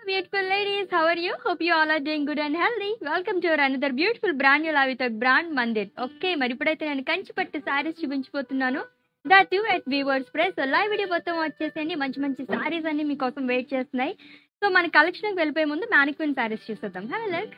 beautiful ladies. How are you? Hope you all are doing good and healthy. Welcome to our another beautiful brand new live with a brand Mandir okay మరి ఇప్పుడైతే నేను కంచిపట్టు sarees చూపించిపోతున్నాను that you at weavers price so live video మొత్తం వచ్చేసేయండి మంచి మంచి శారీస్ అన్ని మీకోసం వెయిట్ చేస్తున్నాయి సో మన కలెక్షన్కి వెళ్ళిపోయే ముందు మ్యానిక్విన్ శారీస్ చూసేద్దాం హ్యావ్ లక్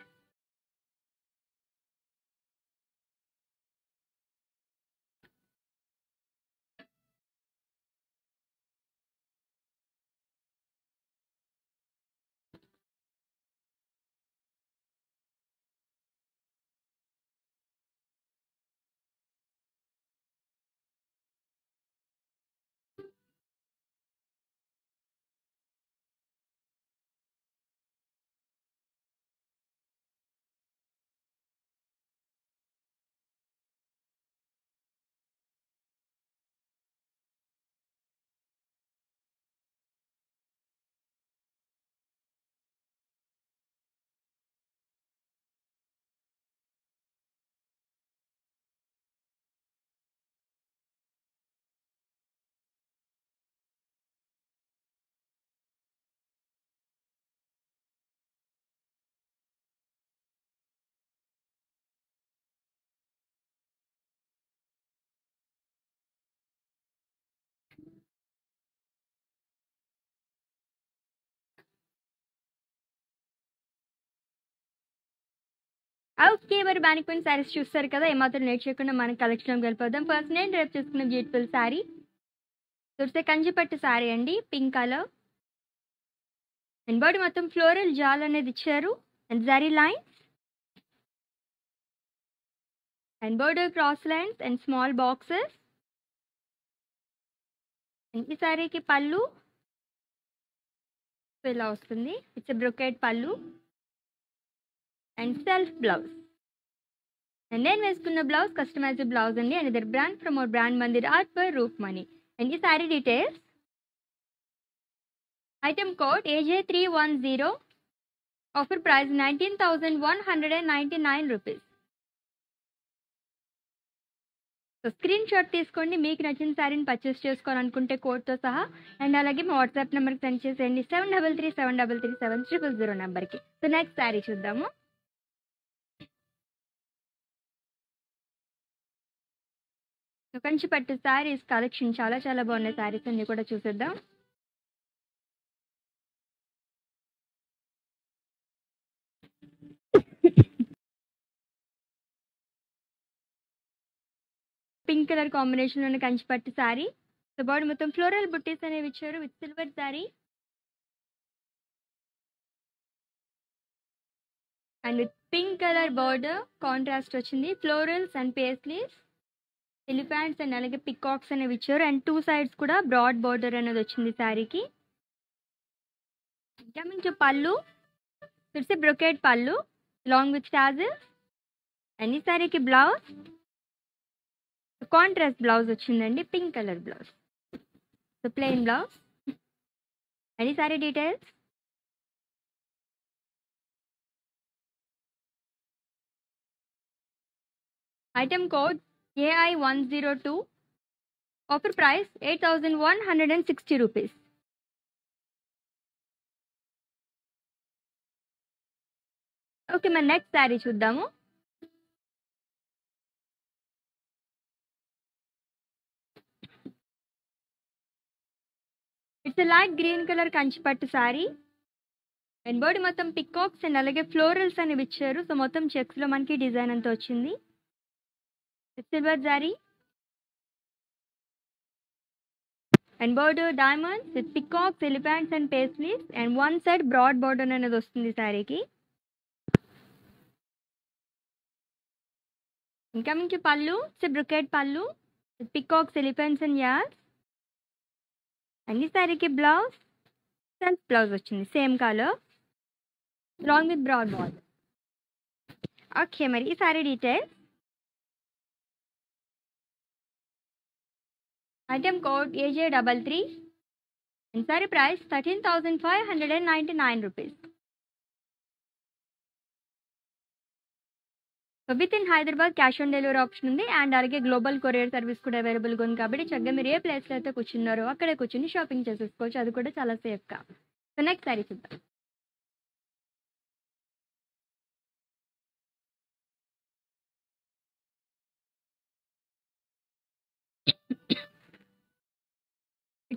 ఓకే మరి మ్యానిక్విన్ శారీస్ చూస్తారు కదా ఏమాత్రం లేట్ చేయకుండా మన కలెక్షన్కి వెళ్ళిపోదాం ఫస్ట్ నేను రేపు చేసుకున్న బ్యూటిఫుల్ శారీ చూస్తే కంచిపట్టు శారీ అండి పింక్ కలర్ అండ్ బాడీ మొత్తం ఫ్లోరల్ జాల్ అనేది ఇచ్చారు and zari lines and border cross lines and small boxes and ఈ శారీకి పళ్ళు ఇలా వస్తుంది ఇట్స్ బ్రొకెట్ పళ్ళు అండ్ సెల్ఫ్ బ్లౌజ్ అండ్ నేను వేసుకున్న బ్లౌజ్ కస్టమైజ్డ్ బ్లౌజ్ అండి అండ్ ఇదర్ brand from our brand Mandir art by Roop money and ఈ sari details item code AJ three one zero offer price nineteen thousand one hundred and ninety nine rupees so screen shot తీసుకోండి మీకు నచ్చిన శారీని purchase చేసుకోవాలనుకుంటే కోడ్తో సహా అండ్ అలాగే మా వాట్సాప్ నెంబర్కి సెండ్ చేసేయండి seven double three seven double three seven triple zero నెంబర్కి సో నెక్స్ట్ శారీ చూద్దాము కంచిపట్టు శారీస్ కలెక్షన్ చాలా చాలా బాగున్నాయి శారీస్ అన్ని కూడా చూసేద్దాం పింక్ కలర్ కాంబినేషన్ ఉన్న కంచిపట్టు శారీ సో బాడీ మొత్తం ఫ్లోరల్ బుట్టీస్ అనేవి ఇచ్చారు with silver saree and with pink colour border contrast వచ్చింది florals and paisleys elephants and అలాగే పికాక్స్ అనేవి ఇచ్చారు అండ్ టూ సైడ్స్ కూడా బ్రాడ్ బార్డర్ అనేది వచ్చింది శారీకి కమింగ్ టు పళ్ళు ఇట్స్ బ్రొకేట్ పళ్ళు లాంగ్ విత్ టాజెస్ అండ్ ఈ శారీకి బ్లౌజ్ కాంట్రాస్ట్ బ్లౌజ్ వచ్చిందండి pink colour blouse so plain blouse and ఈ sari details item code AI one zero two offer price eight thousand one hundred and sixty rupees okay మరి next sari చూద్దాము it's light green colour Kanchipattu sari and body మొత్తం peacocks and అలాగే florals అనేవి ఇచ్చారు so మొత్తం చెక్స్లో మనకి design అంతా వచ్చింది silver zari and border diamonds with peacocks elephants and paisleys and one side broad border అనేది వస్తుంది శారీకి కమింగ్ టు పళ్ళు ఇట్స్ బ్రుకెట్ పళ్ళు పికాక్స్ ఎలిఫెంట్స్ అండ్ యార్స్ అండ్ ఈ శారీకి బ్లౌజ్ సెల్ఫ్ బ్లౌజ్ వచ్చింది same colour long with broad border okay మరి ఈ sari details item code AJ double three and saree price thirteen thousand five hundred and ninety nine rupees with in Hyderabad cash on delivery option ఉంది and అలాగే global courier service కూడా అవైలబుల్గా ఉంది కాబట్టి చక్కగా మీరు ఏ ప్లేస్లో అయితే కూర్చున్నారో అక్కడే కూర్చుని షాపింగ్ చేసేసుకోవచ్చు అది కూడా చాలా సేఫ్గా సో నెక్స్ట్ సారీ చూద్దాం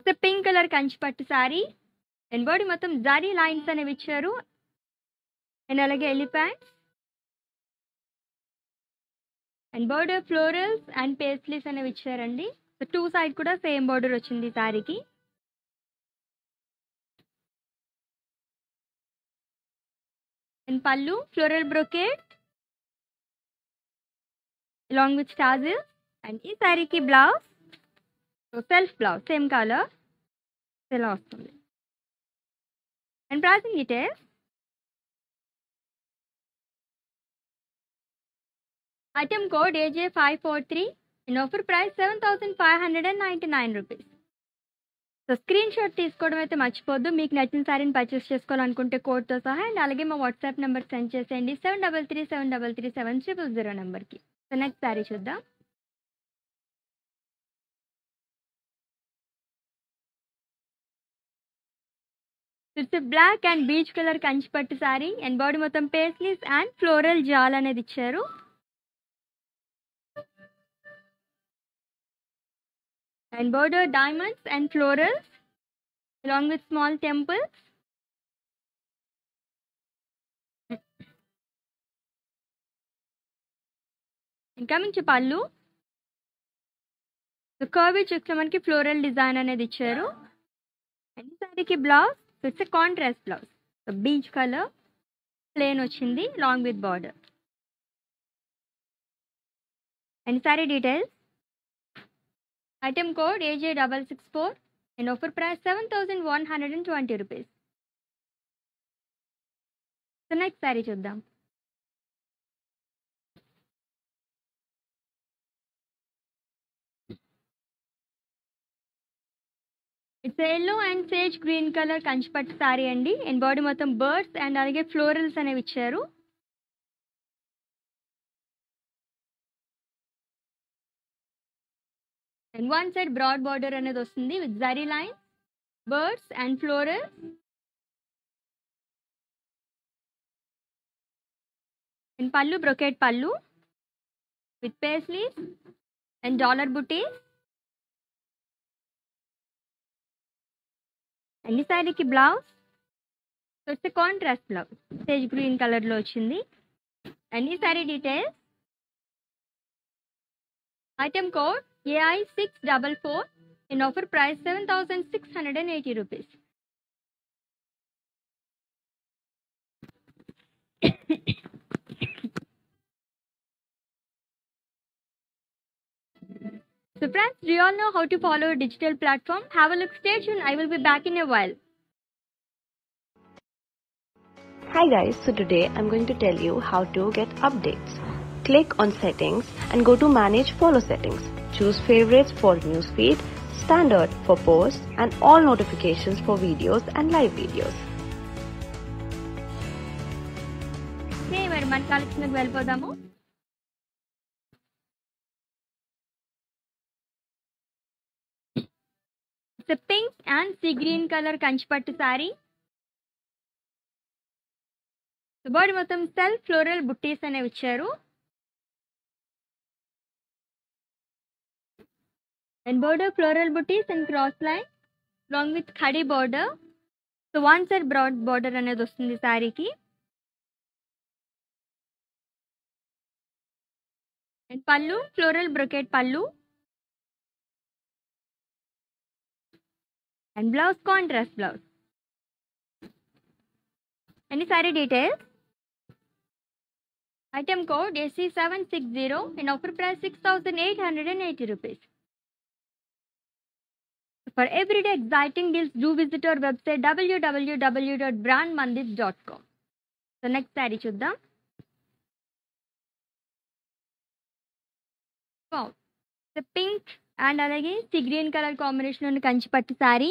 ఇట్స్ పింక్ కలర్ కంచి పట్టు శారీ అండ్ బాడీ మొత్తం జారీ లైన్స్ అనేవి ఇచ్చారు అండ్ అలాగే elephants and border florals and paisleys అనేవి ఇచ్చారండి సో టూ సైడ్ కూడా సేమ్ బోర్డర్ వచ్చింది ఈ శారీకి అండ్ పళ్ళు floral brocade along with tassels and ఈ శారీకి blouse self blouse same colour ఇలా వస్తుంది and pricing details item code AJ five four three in offer price seven thousand five hundred and ninety nine rupees so screen shot తీసుకోవడం అయితే మర్చిపోద్దు మీకు నచ్చిన శారీని పర్చేస్ చేసుకోవాలనుకుంటే కోడ్తో సహా అండ్ అలాగే మా వాట్సాప్ నెంబర్ సెండ్ చేసేయండి seven double three seven double three seven triple zero నెంబర్కి సో నెక్స్ట్ శారీ చూద్దాం it's black and peach colour Kanchi పట్టు శారీ అండ్ బాడీ మొత్తం పేస్లీస్ అండ్ ఫ్లోరల్ జాల్ అనేది ఇచ్చారు and border diamonds and florals along with small temples and coming to పళ్ళు curve checks మనకి floral design అనేది ఇచ్చారు అండ్ ఈ శారీకి blouse it's contrast blouse peach colour plain వచ్చింది long with border and sorry details item code AJ double six four and offer price seven thousand one hundred and twenty rupees so next sari చూద్దాం it's yellow and sage green colour కంచిపట్టు శారీ అండి and body మొత్తం birds and అలాగే florals అనేవి ఇచ్చారు and one side broad border అనేది వస్తుంది with zari line birds and florals and పళ్ళు brocade పళ్ళు విత్ పేస్లీస్ అండ్ డాలర్ బుటీస్ అండ్ ఈ శారీకి blouse it's contrast blouse sage green కలర్లో వచ్చింది అండ్ ఈ sari details item code AI six double four in offer price seven thousand six hundred and eighty rupees So friends, do you all know how to follow a digital platform? Have a look, stay tuned. I will be back in a while. Hi guys, so today I'm going to tell you how to get updates. Click on settings and go to manage follow settings. Choose favorites for newsfeed, standard for posts and all notifications for videos and live videos. Okay, మరి మన కలెక్షన్కి వెళ్ళిపోదాము it's pink and sea green colour Kanchipattu saree body మొత్తం self floral బుట్టీస్ అనేవి ఇచ్చారు and border floral buttis and cross line long with khadi border so one side broad border అనేది వస్తుంది శారీకి అండ్ పళ్ళు ఫ్లోరల్ బ్రొకెట్ పళ్ళు and blouse contrast blouse and sorry details item code SC seven six zero and offer price six thousand eight hundred and eighty rupees For everyday exciting deals, do visit our website www.brandmandis.com. So next saree చూద్దాం pink and అలాగే sea green colour combination ఉన్న కంచి పట్టు sari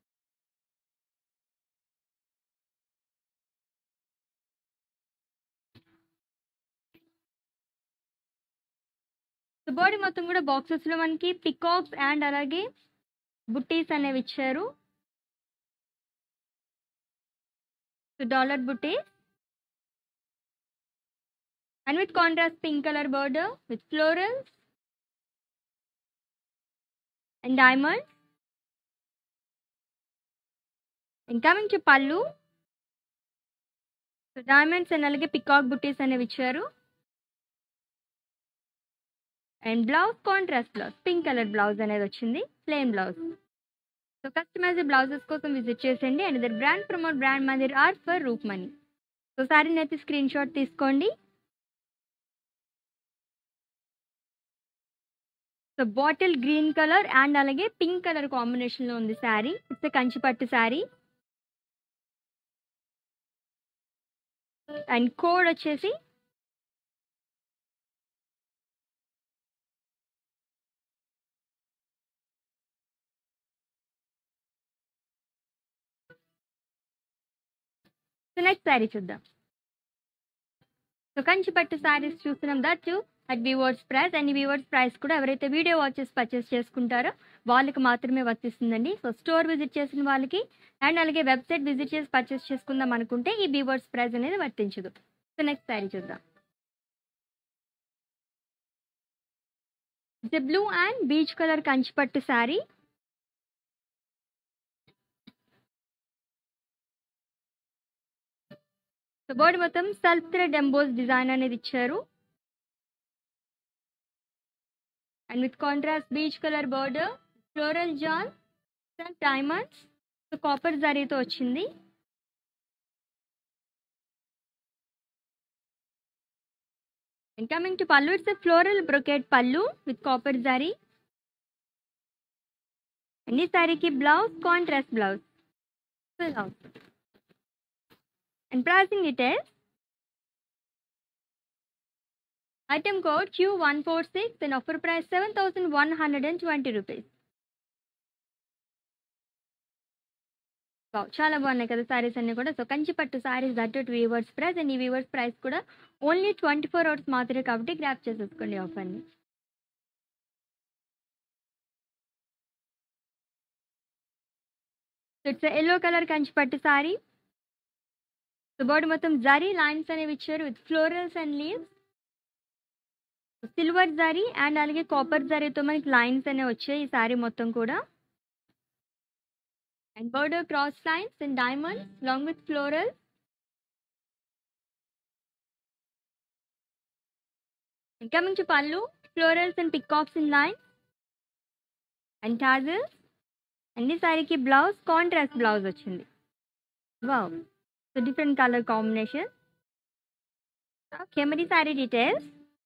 body మొత్తం కూడా boxes లో మనకి peacocks and అలాగే బుట్టీస్ అనేవి ఇచ్చారు dollar buttis and with contrast pink colour border with florals and diamond and coming to pallu so diamonds and అలాగే పికాక్ బుట్టీస్ అనేవి ఇచ్చారు and blouse contrast blouse pink colour blouse అనేది వచ్చింది plain blouse so customise blouses కోసం visit చేసేయండి and ఇదర్ brand promote Brand Mandir are for రూప్ money so సారీని అయితే స్క్రీన్ షాట్ తీసుకోండి so bottle green colour and అలాగే పింక్ కలర్ కాంబినేషన్లో ఉంది శారీ ఇట్స్ కంచి పట్టు శారీ అండ్ కోడ్ వచ్చేసి సో నెక్స్ట్ శారీ చూద్దాం సో కంచి పట్టు శారీస్ చూస్తున్నాం that at weavers price and weavers price కూడా ఎవరైతే వీడియో వాచెస్ పర్చేస్ చేసుకుంటారో వాళ్ళకి మాత్రమే వర్తిస్తుందండి సో స్టోర్ విజిట్ చేసిన వాళ్ళకి అండ్ అలాగే వెబ్సైట్ విజిట్ చేసి పర్చేస్ చేసుకుందాం అనుకుంటే ఈ వివర్స్ ప్రైస్ అనేది వర్తించదు సో నెక్స్ట్ శారీ చూద్దాం it's blue and peach colour Kanchi పట్టు శారీ సో బాడీ మొత్తం సెల్ఫ్ థ్రెడ్ ఎంబోస్ డిజైన్ అనేది ఇచ్చారు and with contrast peach colour border floral జాన్ డైమండ్స్ సో కాపర్ జరీతో వచ్చింది and coming to pallu it's floral brocade pallu with copper zari and ఈ శారీకి blouse contrast blouse blouse and pricing details. Item code Q146 and offer price 7120 rupees. Wow చాలా బాగున్నాయి కదా సారీస్ అన్ని కూడా సో కంచి పట్టు sarees that to weavers price and ఈ వీవర్స్ ప్రైస్ కూడా ఓన్లీ ట్వంటీ ఫోర్ అవర్స్ మాత్రమే కాబట్టి గ్రాప్ చేసేసుకోండి ఆఫర్ని ఇట్స్ ఎల్లో కలర్ కంచి పట్టు సారీ సో బాడీ మొత్తం జరీ లైన్స్ అనేవి ఇచ్చారు with florals and leaves silver zari and అలాగే కాపర్ జరీతో మనకి లైన్స్ అనేవి వచ్చాయి ఈ సారీ మొత్తం కూడా and border cross lines and diamonds long with floral ఇంకా నుంచి pallu florals and peacocks in line and tassels and ఈ సారీకి బ్లౌజ్ కాంట్రాస్ట్ బ్లౌజ్ వచ్చింది wow So different color combination. Okay, Mary saree details.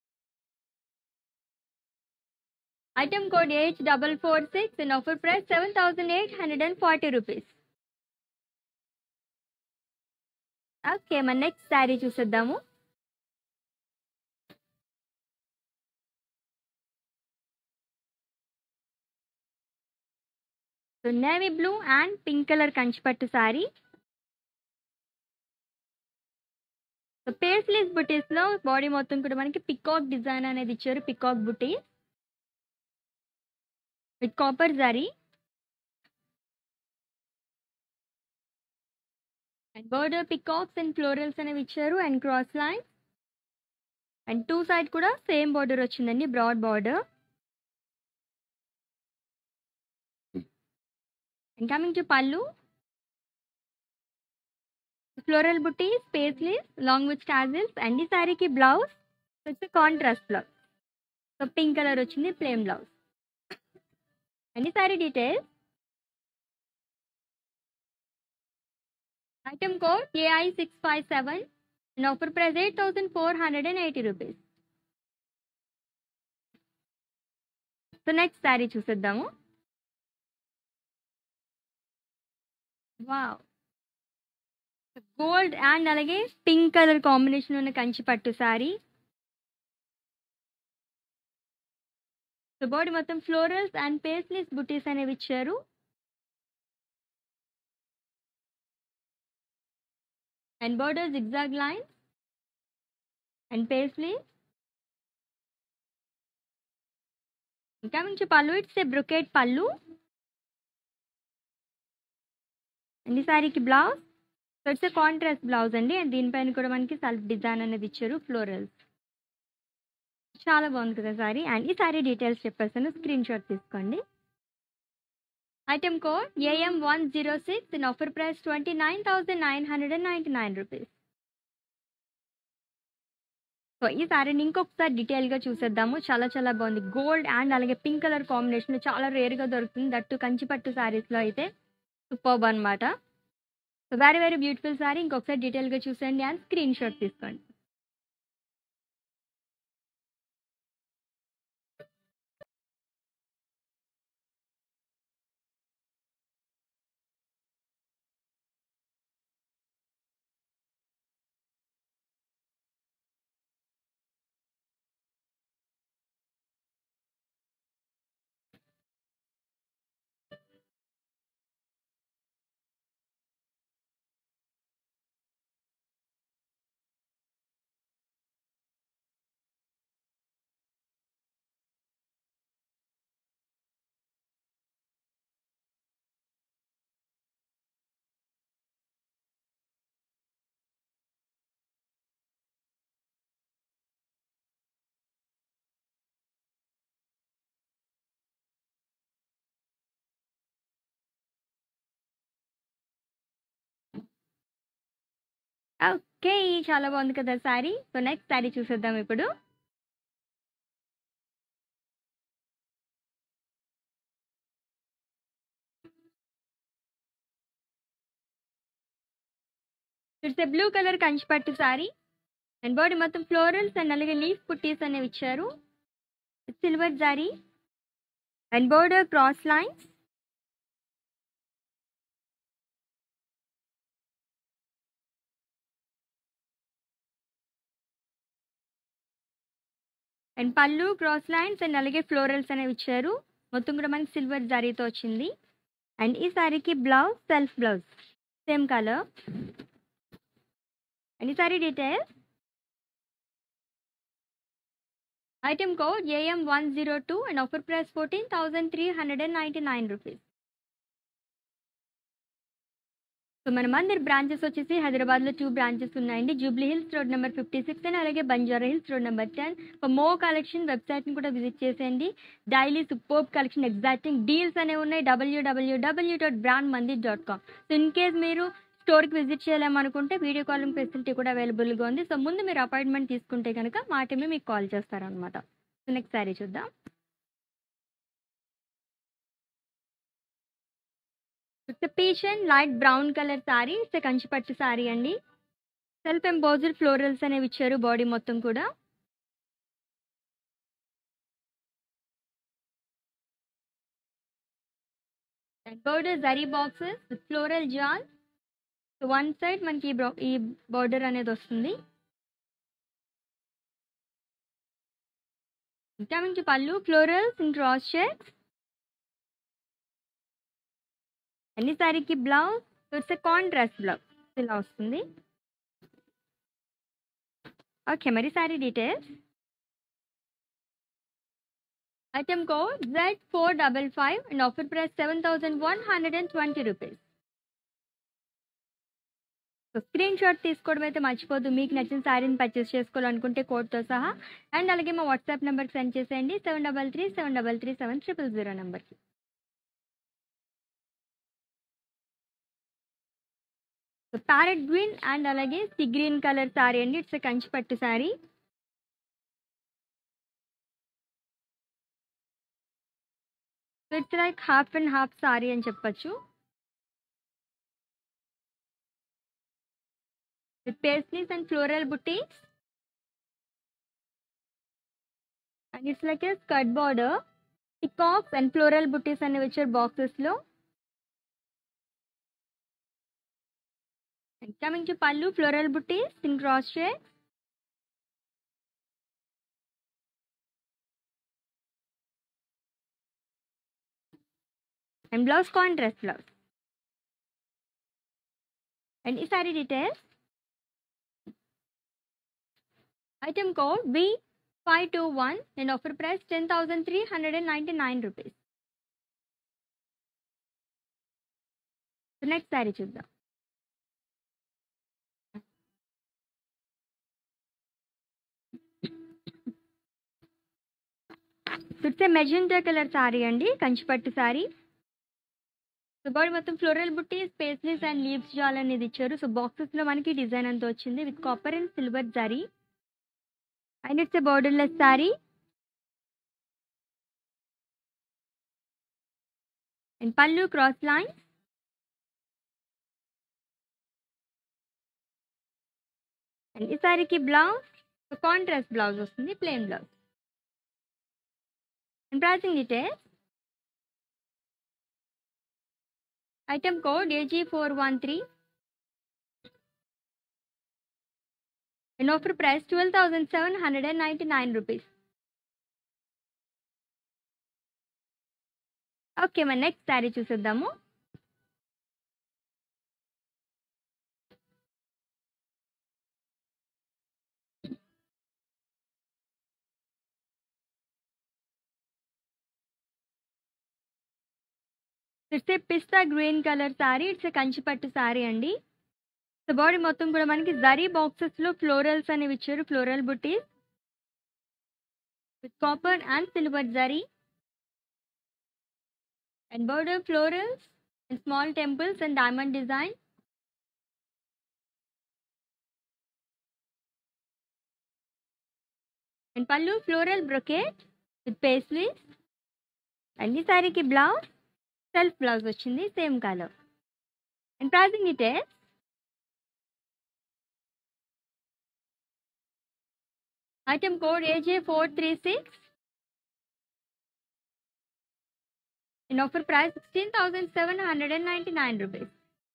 Item code H446 and offer price 7840 rupees. Okay మన next saree చూసేద్దాము so navy blue and pink colour Kanchipattu sari so paisleys buttis లో body మొత్తం కూడా మనకి peacock design అనేది ఇచ్చారు peacock buti with copper zari and border peacocks and florals అనేవి ఇచ్చారు and cross line and two side కూడా సేమ్ బార్డర్ వచ్చిందండి broad border and coming to pallu floral butti paisleys long with tassels and ఈ శారీకి blouse it's contrast blouse so pink colour వచ్చింది plain blouse and ఈ sari details item code AI six five seven and offer price eight thousand four hundred and eighty rupees so next saree చూసేద్దాము wow gold and అలాగే pink colour combination ఉన్న కంచి పట్టు saree so body మొత్తం florals and paisleys buttis అనేవి ఇచ్చారు and border zigzag line and paisley ఇంకా నుంచి pallu it's a brocade pallu and ఈ శారీకి blouse so it's contrast blouse అండి అండ్ దీనిపైన కూడా మనకి సెల్ఫ్ డిజైన్ అనేది ఇచ్చారు ఫ్లోరల్స్ చాలా బాగుంది కదా సారీ అండ్ ఈ సారీ డీటెయిల్స్ చెప్పేస్తాను స్క్రీన్ షాట్ తీసుకోండి item code AM one zero six and offer price twenty nine thousand nine hundred and ninety nine rupees so ఈ సారీని ఇంకొకసారి డీటెయిల్గా చూసేద్దాము చాలా చాలా బాగుంది గోల్డ్ అండ్ అలాగే పింక్ కలర్ కాంబినేషన్ చాలా రేర్గా దొరుకుతుంది దట్టు కంచిపట్టు శారీస్లో అయితే సూపర్బ్ అనమాట so very very beautiful saree ఇంకొకసారి డీటెయిల్గా చూసండి అండ్ స్క్రీన్ షాట్ తీసుకోండి ఓకే చాలా బాగుంది కదా శారీ సో నెక్స్ట్ శారీ చూసేద్దాం ఇప్పుడు it's blue colour Kanchipattu sari and body మొత్తం ఫ్లోరల్స్ అండ్ అలాగే లీఫ్ పుట్టీస్ అనేవి ఇచ్చారు silver zari and border cross lines and pallu cross lines and అలాగే ఫ్లోరల్స్ అనేవి ఇచ్చారు మొత్తం కూడా మనకి సిల్వర్ జరీతో వచ్చింది అండ్ ఈ సారీకి blouse self blouse same colour and ఈ sorry details item code AM one zero two and offer price fourteen thousand three hundred and ninety nine rupees so మన మందిర్ బ్రాంచెస్ వచ్చేసి హైదరాబాద్లో టూ బ్రాంచెస్ ఉన్నాయండి Jubilee Hills road number fifty six and అలాగే Banjara Hills road number ten for more collection వెబ్సైట్ని కూడా విజిట్ చేసేయండి daily super collection exciting deals అనేవి ఉన్నాయి W W W dot brand Mandir dot com so in case మీరు స్టోర్కి విజిట్ చేయాలనుకుంటే వీడియో కాలింగ్ ఫెసిలిటీ కూడా అవైలబుల్గా ఉంది సో ముందు మీరు అపాయింట్మెంట్ తీసుకుంటే కనుక మా టీమే మీకు కాల్ చేస్తారనమాట సో నెక్స్ట్ సారీ చూద్దాం it's peach and light brown colour saree it's కంచిపట్టు సారీ అండి సెల్ఫ్ ఎంబోజర్ ఫ్లోరల్స్ అనేవి ఇచ్చారు బాడీ మొత్తం కూడా border zari boxes floral jaal one side మనకి ఈ బోర్డర్ అనేది వస్తుంది coming to pallu florals in cross checks అన్ని సారీకి blouse it's a contrast blouse ఇలా వస్తుంది ఓకే మరి saree details item code Z four double five and offer price seven thousand one hundred and twenty rupees so screen shot తీసుకోవడం అయితే మర్చిపోద్దు మీకు నచ్చిన శారీని పర్చేస్ చేసుకోవాలనుకుంటే కోడ్తో సహా అండ్ అలాగే మా వాట్సాప్ నెంబర్కి సెండ్ చేసేయండి seven double three seven double three seven triple zero నెంబర్కి సో ప్యారెట్ గ్రీన్ అండ్ అలాగే సి గ్రీన్ కలర్ శారీ అండి ఇట్స్ కంచి పట్టు saree so it's like half and half saree అని చెప్పచ్చు with paisleys and floral buttis and it's like a skirt border peacocks and floral buttis అనేవి వచ్చారు బాక్సెస్లో and coming to pallu floral buttis in cross shade and blouse contrast blouse and ఈ sorry details item code B five two one and offer price ten thousand three hundred and ninety nine rupees next sorry చూద్దాం it's magenta colour saree అండి కంచిపట్టు saree so body మొత్తం floral butti paisleys and leaves jaal అనేది ఇచ్చారు so boxes లో మనకి design అంతా వచ్చింది with copper and silver zari and it's a borderless saree and pallu cross line and ఈ సారీకి బ్లౌజ్ కాంట్రాస్ట్ బ్లౌజ్ వస్తుంది plain blouse and pricing details item code AG four one three and offer price twelve thousand seven hundred and ninety nine rupees okay మన next saree చూసేద్దాము it's a pista green colour sari it's a కంచిపట్టు శారీ అండి so body మొత్తం కూడా మనకి zari boxes లో florals అనేవి ఇచ్చారు floral buttis with copper and silver zari and border florals and small temples and diamond design and పళ్ళు floral brocade with paisleys and ఈ శారీకి బ్లౌజ్ సెల్ఫ్ బ్లౌజ్ వచ్చింది same colour and pricing details item code AJ four three six in offer price sixteen thousand seven hundred and ninety nine rupees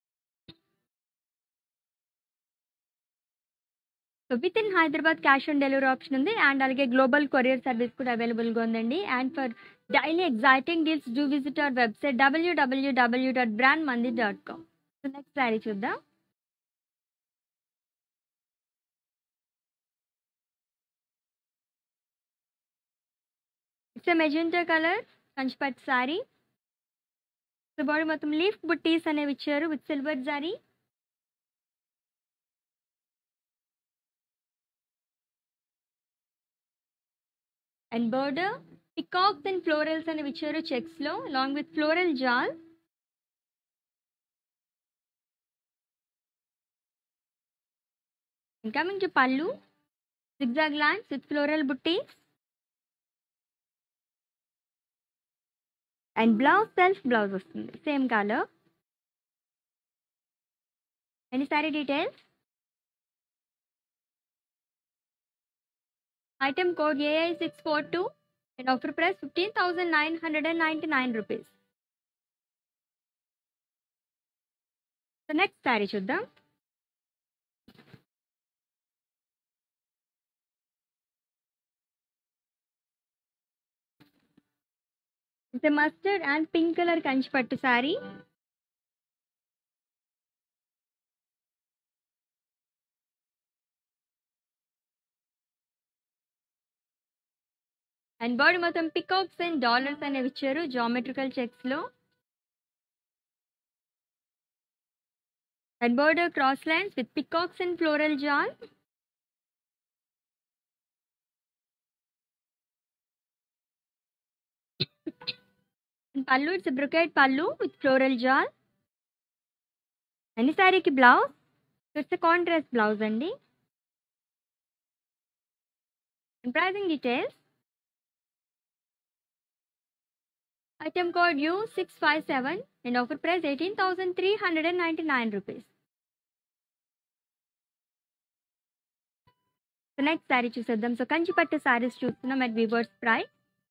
so with in Hyderabad cash on delivery option ఉంది and అలాగే global courier service కూడా అవైలబుల్గా ఉందండి and for daily exciting deals do visit our website WWW dot Brand Mandir dot com so next sari చూద్దాం it's a magenta colour కంచిపట్ saree so body మొత్తం leaf buttis అనేవి ఇచ్చారు with silver zari and border peacocks and florals అనేవి ఇచ్చారు చెక్స్ లో along with floral jaal coming to pallu zigzag lines with floral butties and blouse self blouse వస్తుంది same colour and sorry details item code AI six four two and offer price fifteen thousand nine hundred and ninety nine rupees so next sari చూద్దాం it's mustard and pink colour Kanchi పట్టు sari and body మొత్తం peacocks and dollars అనేవి ఇచ్చారు geometrical checks లో and border cross lines with peacocks and floral jaal pallu it's brocade పళ్ళు with floral jaal అన్ని శారీకి blouse it's contrast blouse అండి pricing details item code U six five seven and offer price eighteen thousand three hundred and ninety nine rupees so next sari చూసేద్దాం so Kanchi పట్టు శారీస్ చూస్తున్నాం at weavers price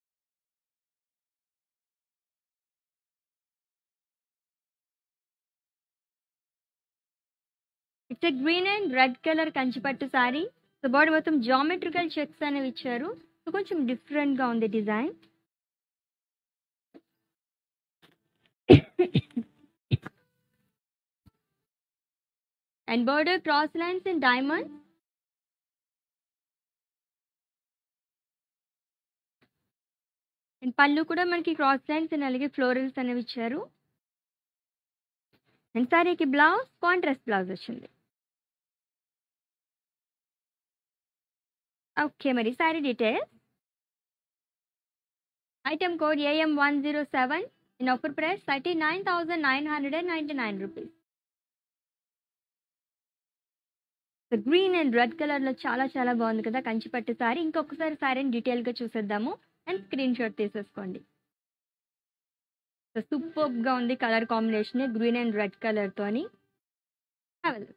it's a green and red colour Kanchipattu sari so body మొత్తం geometrical checks అనేవి ఇచ్చారు so కొంచెం డిఫరెంట్గా ఉంది design and border cross lines and diamond and pallu కూడా మనకి క్రాస్ లైన్స్ అండ్ అలాగే ఫ్లోరల్స్ అనేవి ఇచ్చారు అండ్ సారీకి బ్లౌజ్ కాంట్రాస్ట్ బ్లౌజ్ వచ్చింది ఓకే మరి saree details item code AM one zero seven in offer price thirty nine thousand nine hundred and ninety nine rupees green and red colour లో చాలా చాలా బాగుంది కదా కంచిపట్టు సారీ ఇంకొకసారి సారీని డీటెయిల్ గా చూసేద్దాము అండ్ స్క్రీన్ షాట్ తీసేసుకోండి సూపర్ గా ఉంది colour combination green and red colour తోని Have a look.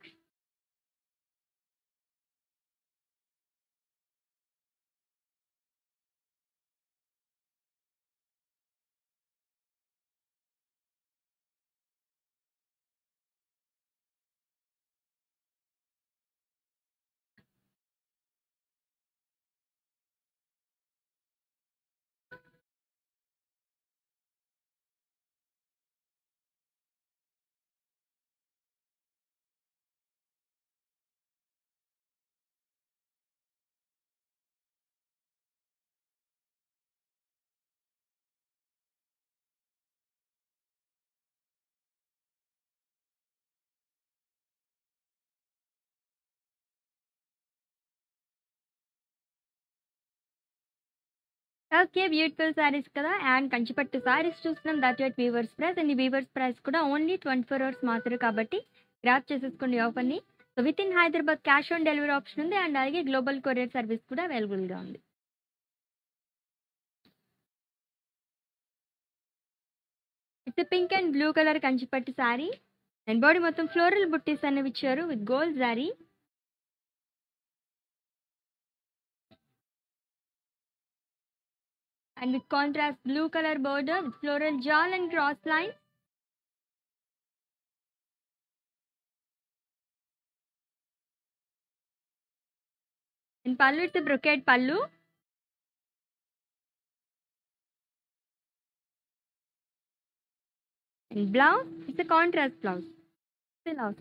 Okay beautiful sarees కదా అండ్ కంచిపట్టు సారీస్ చూస్తున్నాం that at weavers price and ఈ వీవర్స్ ప్రైస్ కూడా ఓన్లీ ట్వంటీ ఫోర్ అవర్స్ మాత్రమే కాబట్టి గ్రాప్ చేసేసుకోండి ఆఫర్ని so with in Hyderabad cash on delivery option ఉంది అండ్ అలాగే గ్లోబల్ కొరియర్ సర్వీస్ కూడా అవైలబుల్గా ఉంది it's pink and blue colour Kanchipattu saree and body మొత్తం ఫ్లోరల్ బుట్టీస్ అనేవి ఇచ్చారు with gold saree and with contrast blue color border with floral jewel and cross lines. And pallu it's a brocade pallu. And blouse it's a contrast blouse. Blouse.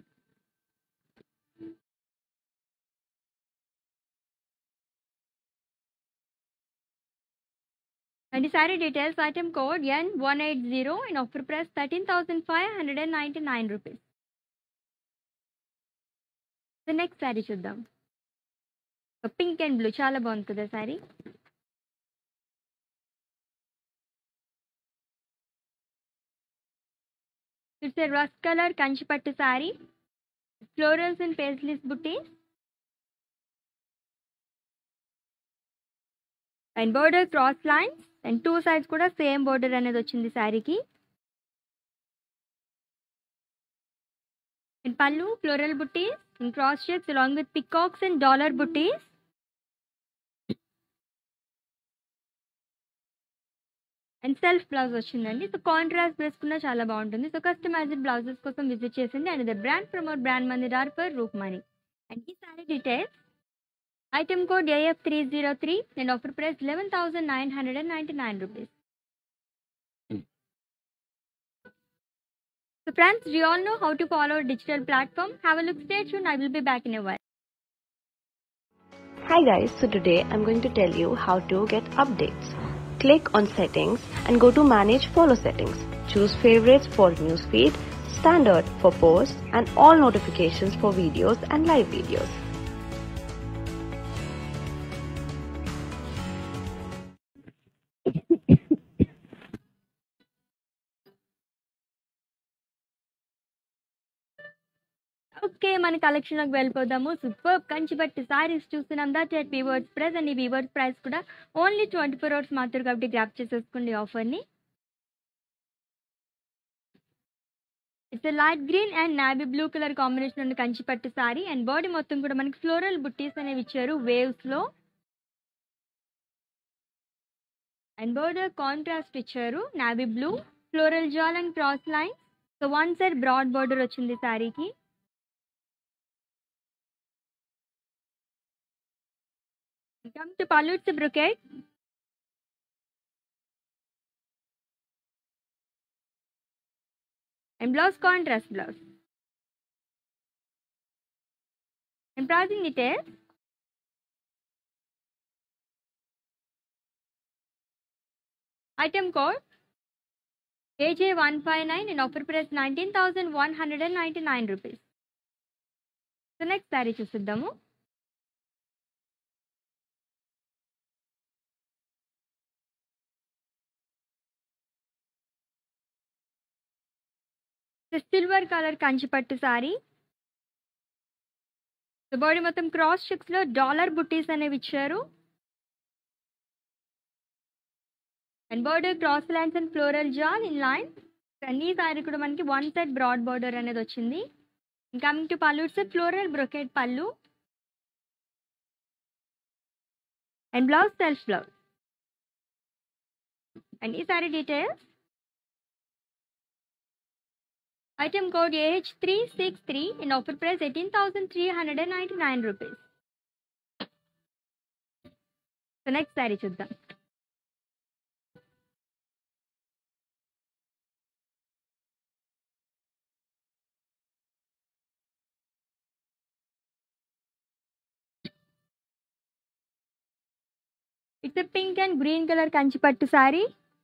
And the saree details item code N180 and offer price 13,599 rupees. The next saree చూద్దాం pink and blue చాలా బాగుంది కదా saree it's a rust colour Kanchipattu saree florals and paisleys buttis and border cross lines and two sides కూడా same border అనేది వచ్చింది శారీకి and పళ్ళు floral buttis and cross shapes along with peacocks and dollar buttis and self blouse వచ్చిందండి so contrast వేసుకున్నా చాలా బాగుంటుంది so customised blouses కోసం విజిట్ చేసింది and the brand promote brand Mandir are for రూప్ మనీ అండ్ ఈ sorry details Item code AF303 and offer price 11,999 rupees. So friends, do you all know how to follow our digital platform? Have a look, stay tuned. I will be back in a while. Hi guys, so today I'm going to tell you how to get updates. Click on settings and go to manage follow settings. Choose favorites for newsfeed, standard for posts and all notifications for videos and live videos. Okay మన కలెక్షన్లోకి వెళ్ళిపోదాము super Kanchipattu sarees చూస్తున్నాం that at weavers price and ఈ weavers price కూడా only twenty four hours మాత్రం కాబట్టి grab చేసేసుకోండి ఆఫర్ని it's light green and navy blue colour combination ఉన్న కంచిపట్టు సారీ అండ్ బాడీ మొత్తం కూడా మనకి ఫ్లోరల్ బుట్టీస్ అనేవి ఇచ్చారు వేవ్స్ లో అండ్ బోర్డర్ కాంట్రాస్ట్ ఇచ్చారు navy blue floral jaal and cross line so one side broad border వచ్చింది సారీకి Come to Pallu, it's a brocade. And blouse contrast blouse. And pricing details. Item code AJ159 and offer price 19,199 rupees. So next saree చూసిద్దాము silver colour Kanchipattu saree body మొత్తం cross checks లో dollar buttis అనేవి ఇచ్చారు and border cross lines and floral జాన్ in line and ఈ సారీ కూడా మనకి one side broad border అనేది వచ్చింది కమింగ్ టు పళ్ళు ఇట్స్ ఫ్లోరల్ బ్రొకెట్ పళ్ళు and blouse self blouse and ఈ sorry details item code AH three six three in offer price eighteen thousand three hundred and ninety nine rupees so next sorry చూద్దాం it's pink and green colour Kanchipattu saree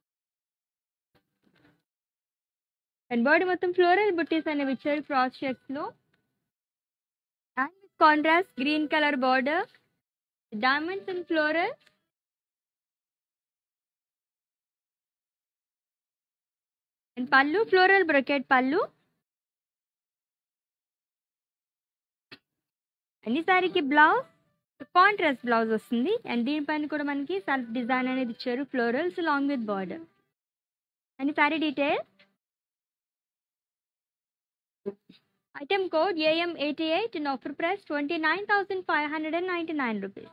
and body మొత్తం floral బుట్టీస్ అనేవి ఇచ్చారు cross shapes లో and contrast green colour border diamonds and floral and పళ్ళు floral brocade pallu అన్ని సారీకి blouse contrast blouse వస్తుంది and దీనిపైన కూడా మనకి సెల్ఫ్ డిజైన్ అనేది ఇచ్చారు florals long with border and sorry details item code AM eighty eight in offer price twenty nine thousand five hundred and ninety nine rupees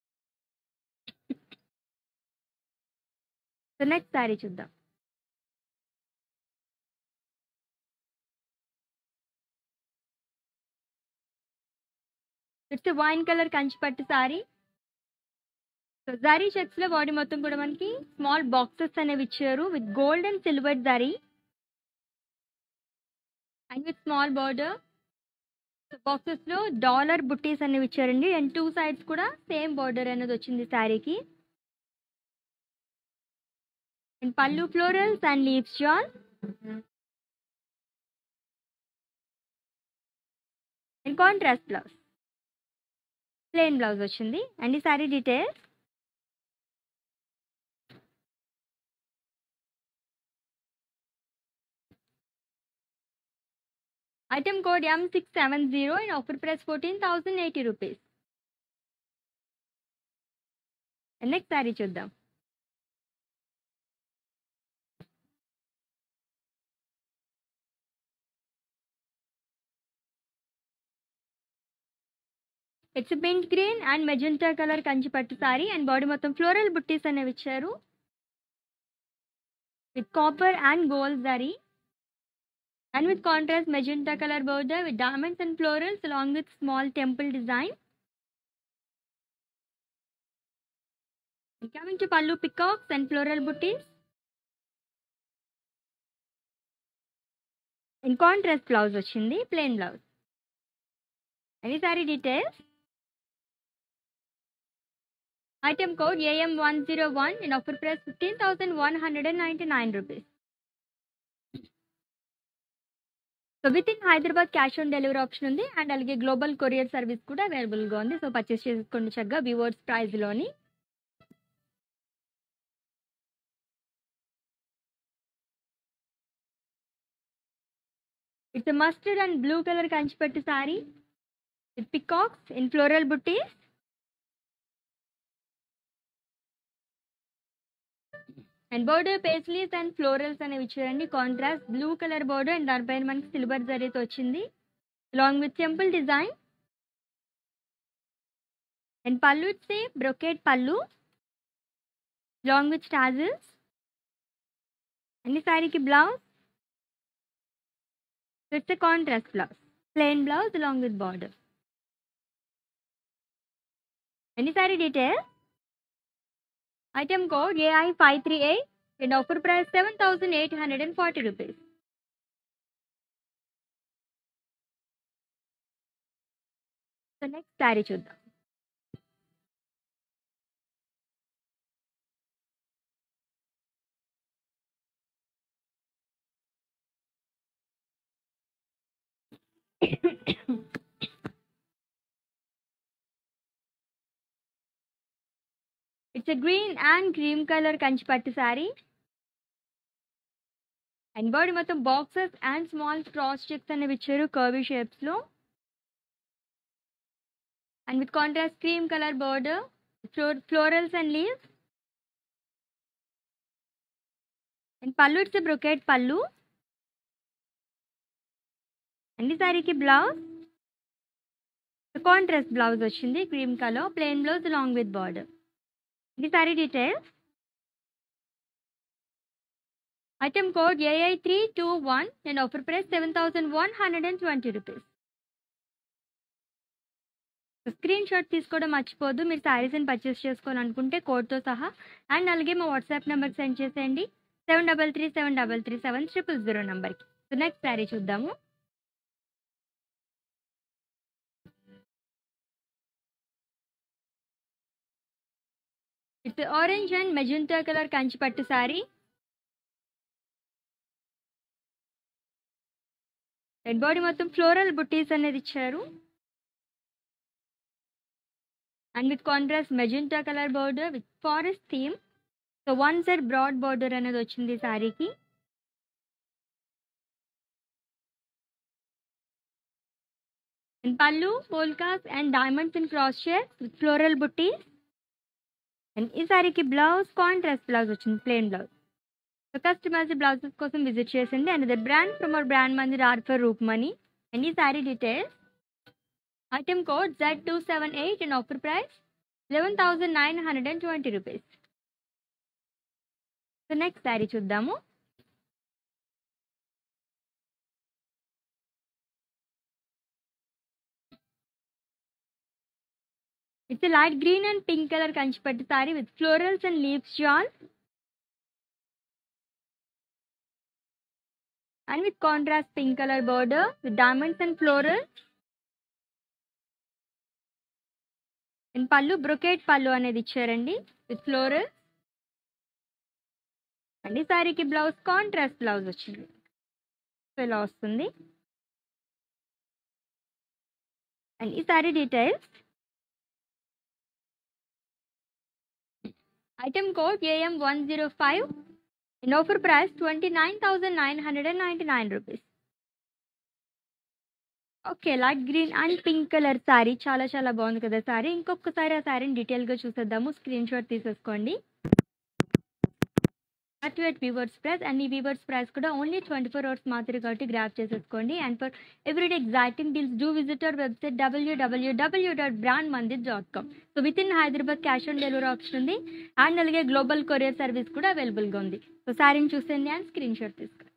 so next sorry చూద్దాం it's wine colour Kanchipattu saree so zari checks లో body మొత్తం కూడా మనకి small boxes అనేవి ఇచ్చారు with gold and silver zari and with small border so boxes లో dollar buttis అనేవి ఇచ్చారండి అండ్ టూ సైడ్స్ కూడా సేమ్ బార్డర్ అనేది వచ్చింది శారీకి and pallu florals and leaves జాన్ and contrast blouse plain blouse వచ్చింది అండ్ ఈ sorry details item code M six seven zero and offer price fourteen thousand eighty rupees next sorry చూద్దాం it's pink green and magenta colour Kanchi పట్టు saree and body మొత్తం floral బుట్టీస్ అనేవి ఇచ్చారు with copper and gold zari and with contrast magenta colour border with diamonds and florals along with small temple design coming to pallu peacocks and floral buttis and contrast blouse వచ్చింది plain blouse and ఈ sorry details item code AM one zero one in offer price fifteen thousand one hundred and ninety nine rupees so with in Hyderabad cash on delivery option ఉంది and అలాగే global courier service కూడా అవైలబుల్గా ఉంది so purchase చేసుకోండి చక్కగా weavers ప్రైస్లోని it's mustard and blue colour Kanchipattu saree with peacocks in floral buttis and border paisleys and florals అనేవి ఇచ్చారండి contrast blue colour border and దానిపైన మనకి సిల్వర్ జరీతో వచ్చింది long with temple design and pallu it's brocade పళ్ళు లాంగ్ విత్ స్టాజిల్స్ అన్ని సారీకి blouse it's a contrast blouse plain blouse long with border అన్ని saree details item code AI five three eight and offer price seven thousand eight hundred and forty rupees so next sari చూద్దాం it's a green and cream colour Kanchipattu sari and body మొత్తం boxes and small cross checks అనేవి ఇచ్చారు curvy షేప్స్లో and with contrast cream colour border floor florals and leaves and pallu it's brocade పళ్ళు and ఈ సారీకి blouse contrast blouse వచ్చింది cream colour plain blouse long with border ఈ sorry details item code AI three two one and offer price seven thousand one hundred and twenty rupees screen shot తీసుకోవడం మర్చిపోద్దు మీరు శారీస్ని purchase చేసుకోవాలనుకుంటే కోడ్తో సహా and అలాగే మా వాట్సాప్ నెంబర్కి సెండ్ చేసేయండి seven double three seven double three seven triple zero నెంబర్కి సో నెక్స్ట్ శారీ చూద్దాము it's orange and magenta colour Kanchi పట్టు శారీ రెడ్ బాడీ మొత్తం ఫ్లోరల్ బుట్టీస్ అనేది ఇచ్చారు and with contrast magenta colour border with forest theme so one side broad border అనేది వచ్చింది ఈ శారీకి and pallu polkas and diamonds in cross shape with floral buttis and ఈ సారీకి బ్లౌజ్ కాంట్రాస్ట్ బ్లౌజ్ వచ్చింది plain blouse so customers blouses కోసం visit చేసింది and the brand from our Brand Mandir are for రూప్ మనీ అండ్ ఈ sorry details item code Z two seven eight and offer price eleven thousand nine hundred and twenty rupees so next sari చూద్దాము It's a light green and pink color Kanchipattu saree with florals and leaves shawl. And with contrast pink color border with diamonds and florals. And pallu brocade pallu అనేది ఇచ్చారండి with floral and ఈ సారీకి blouse contrast blouse వచ్చింది so ఇలా వస్తుంది and ఈ sorry details Item code AM105 in offer price 29,999 rupees. Okay light green and pink colour sari చాలా చాలా బాగుంది కదా శారీ ఇంకొకసారి ఆ శారీని డీటెయిల్గా చూసేద్దాము స్క్రీన్ షాట్ తీసేసుకోండి అట్వేట్ వీవర్స్ ప్రైస్ అండ్ ఈ వీవర్స్ ప్రైస్ కూడా ఓన్లీ ట్వంటీ ఫోర్ అవర్స్ మాత్రమే కాబట్టి గ్రాప్ చేసేసుకోండి and for everyday exciting deals do visit our website WWW dot brand Mandir dot com so with in Hyderabad cash on delivery option ఉంది and అలాగే global courier service కూడా అవైలబుల్గా ఉంది so శారీని చూసేయండి అండ్ స్క్రీన్ షాట్ తీసుకోండి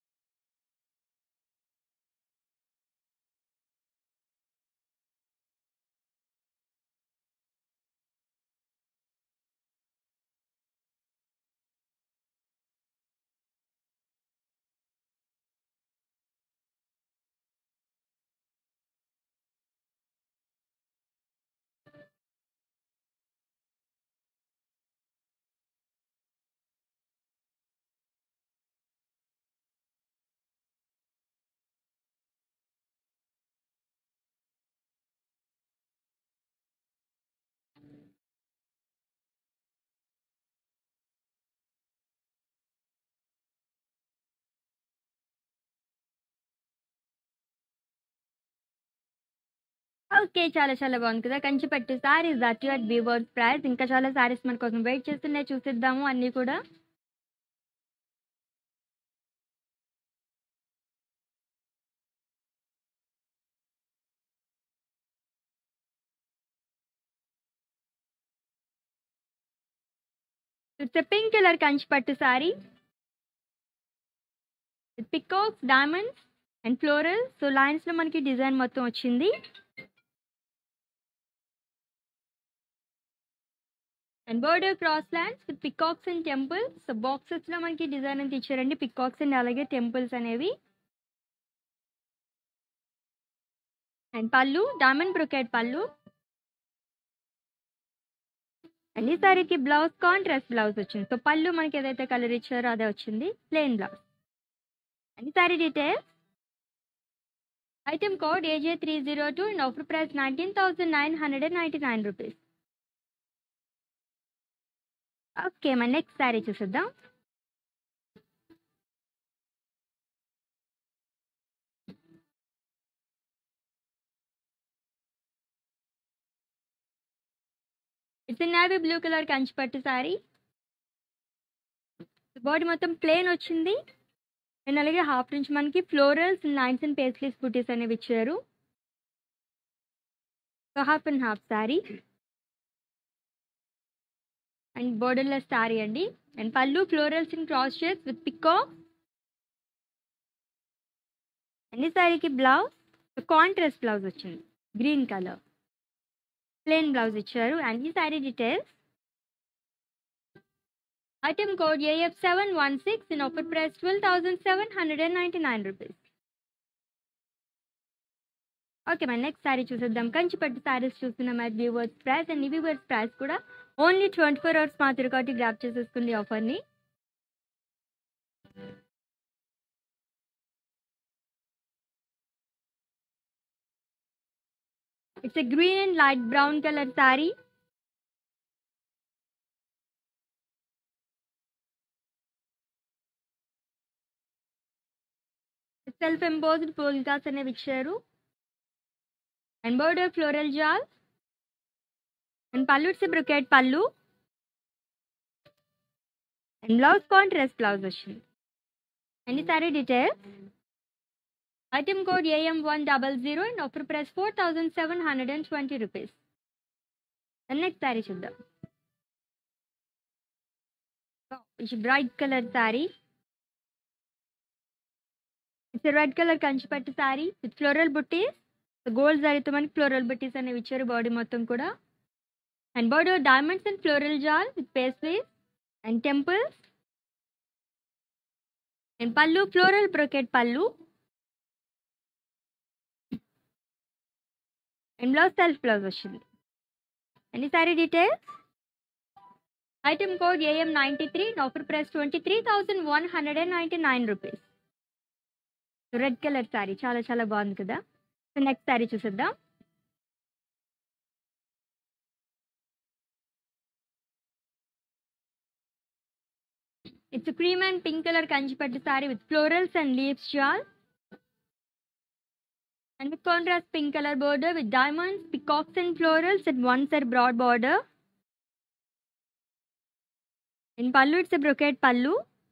ఓకే చాలా చాలా బాగుంది కదా కంచి పట్టు sarees that you at weavers price ఇంకా చాలా సారీస్ మన కోసం వెయిట్ చేస్తున్నాయి చూసిద్దాము అన్నీ కూడా ఇట్స్ పింక్ కలర్ కంచి పట్టు saree peacocks diamonds and floral so లైన్స్లో మనకి డిజైన్ మొత్తం వచ్చింది and border cross lands with peacocks and temples so బాక్సెస్లో మనకి డిజైన్ అంతా ఇచ్చారండి పికాక్స్ అండ్ అలాగే టెంపుల్స్ అనేవి అండ్ పళ్ళు డైమండ్ బ్రొకెట్ పళ్ళు అండ్ ఈ సారీకి బ్లౌజ్ కాంట్రాస్ట్ బ్లౌజ్ వచ్చింది సో పళ్ళు మనకి ఏదైతే కలర్ ఇచ్చారో అదే వచ్చింది ప్లెయిన్ బ్లౌజ్ అండ్ ఈ sorry details item code AJ three zero two and offer price nineteen thousand nine hundred and ninety nine rupees okay మన నెక్స్ట్ శారీ చూసేద్దాం it's navy blue colour Kanchipattu saree body మొత్తం plain వచ్చింది and అలాగే half నుంచి మనకి florals lines and paisleys buttis అనేవి ఇచ్చారు half and half saree and borderless saree అండి and pallu florals in cross shapes with పికో అండ్ ఈ శారీకి బ్లౌజ్ కాంట్రాస్ట్ బ్లౌజ్ వచ్చింది గ్రీన్ కలర్ ప్లెయిన్ బ్లౌజ్ ఇచ్చారు అండ్ ఈ sari details item code AF seven one six in offer price twelve thousand seven hundred and ninety nine rupees okay మన next sari చూసేద్దాం కంచిపట్టు శారీస్ చూస్తున్నాం at viewers price and ఈ viewers price కూడా only twenty four hours మాత్రం కాబట్టి grab చేసేసుకుంది ఆఫర్ని it's a green and light brown colour saree self embossed polkas అనేవి ఇచ్చారు and border floral jaal and pallu it's brocade పళ్ళు అండ్ బ్లౌజ్ కాంట్రాస్ట్ బ్లౌజ్ వచ్చింది అండ్ ఈ sorry details item code AM one double zero and offer price four thousand seven hundred and twenty rupees next sari చూద్దాం bright colour sari it's red colour Kanchipattu sari with floral buttis gold శారీతో మనకి floral బుట్టీస్ అనేవి ఇచ్చారు body మొత్తం కూడా and body diamonds and floral jaal with paisleys and temples and పళ్ళు floral brocade పళ్ళు and blouse self blouse వచ్చింది అండ్ ఈ sorry details item code AM ninety three offer price twenty three thousand one hundred and ninety nine rupees red colour sari చాలా చాలా బాగుంది కదా so next sari చూసేద్దాం it's cream and pink colour Kanchipattu sari with florals and leaves jaal and with contrast pink color border with diamonds, peacocks and florals and one side broad border. In pallu, it's a brocade pallu.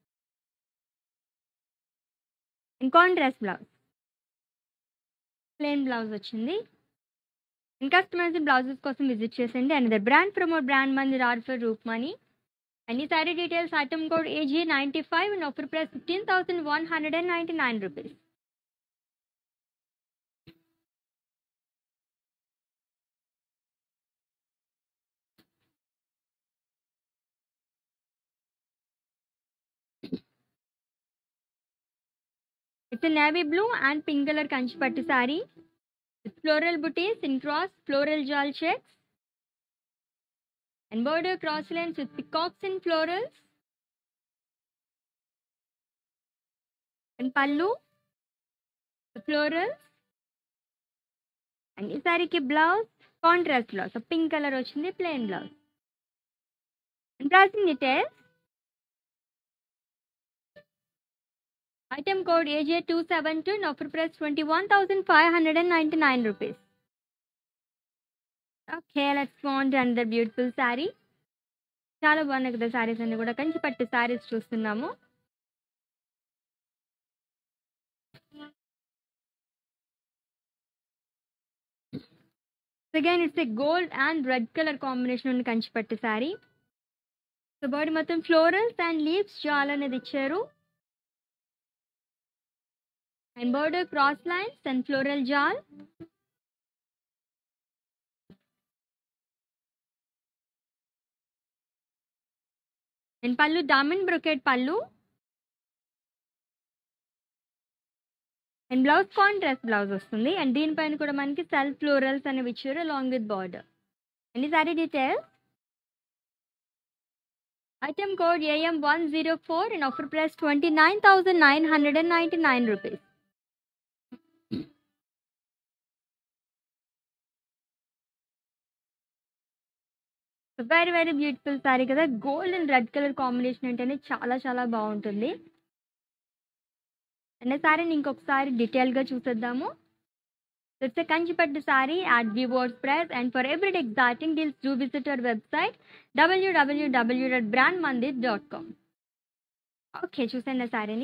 In contrast blouse. Plain blouse వచ్చింది in customized blouses కోసం visit చేసండి and the brand promote brand మంది రాడ్ for రూప్ money and ఈ sorry details item code AG ninety five and offer price fifteen thousand one hundred and ninety nine rupees It's a navy blue and pink color kanchipattu saree with floral booties in cross floral jal checks and border cross lines with peacocks and florals and pallu the florals and ఈ సారీకి blouse contrast blouse pink colour వచ్చింది plain blouse and pricing details Item code AJ272 and offer price 21,599 rupees. Okay, let's go on to another beautiful saree. చాలా బాగున్నాయి కదా సారీస్ అన్ని కూడా కంచి పట్టు సారీస్ చూస్తున్నాము again it's a gold and red colour combination ఉన్న కంచి పట్టు సారీ సో బాడీ మొత్తం ఫ్లోరల్స్ అండ్ లీవ్స్ జాల్ అనేది ఇచ్చారు and border cross lines and floral jal. And pallu diamond brocade pallu. And blouse contrast blouse వస్తుంది అండ్ దీనిపైన కూడా మనకి self florals అనేవి ఇచ్చారు అలాంగ్ విత్ బార్డర్ అండ్ ఈ sorry details item code AM one zero four and offer price twenty nine thousand nine hundred and ninety nine rupees very very beautiful sari కదా gold and red colour combination అంటేనే చాలా చాలా బాగుంటుంది and సారీని ఇంకొకసారి డీటెయిల్గా చూసేద్దాము It's a Kanchipattu saree at Viewers Press and for everyday exciting deals do visit our website www.brandmandit.com. Okay చూసాను సారీని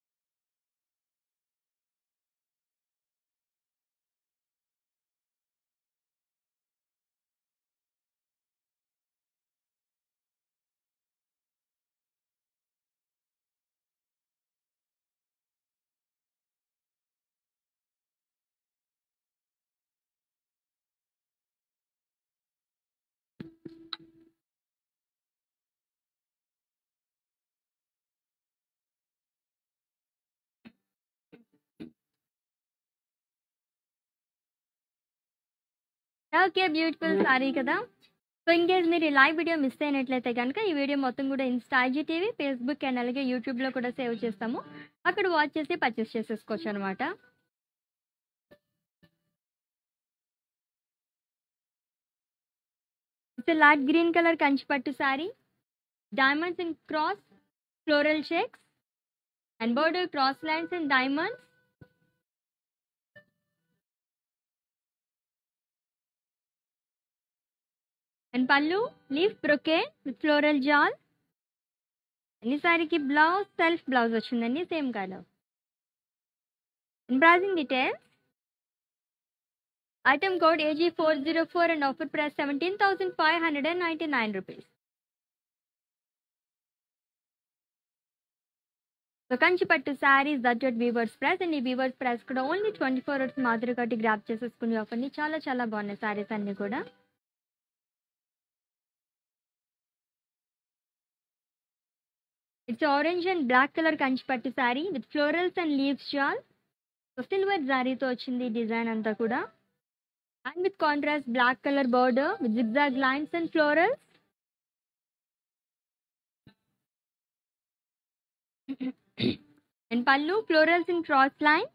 ఓకే బ్యూటిఫుల్ సారీ కదా సో ఇంకేస్ మీరు ఈ లైవ్ వీడియో మిస్ అయినట్లయితే కనుక ఈ వీడియో మొత్తం కూడా ఇన్స్టా టీవీ ఫేస్బుక్ అండ్ అలాగే యూట్యూబ్లో కూడా సేవ్ చేస్తాము అక్కడ వాచ్ చేసి పర్చేస్ చేసేసుకోవచ్చు అనమాట it's light green colour Kanchipattu sari diamonds in cross floral checks and border cross lines and diamonds and pallu leaf brocade with floral jaal అన్ని సారీకి బ్లౌజ్ సెల్ఫ్ బ్లౌజ్ వచ్చిందండి same colour pricing details item code AG four zero four and offer price seventeen thousand five hundred and ninety nine rupees so Kanchipattu saris that at weavers price and ఈ weavers price కూడా only twenty four hours మాదిరి కాబట్టి grab చేసేసుకునే ఆఫర్ని చాలా చాలా బాగున్నాయి శారీస్ అన్నీ కూడా it's orange and black colour Kanchipattu sari with florals and leaves jaal silver జారీతో వచ్చింది డిజైన్ అంతా కూడా and with contrast black colour border with zigzag lines and florals and pallu florals in cross line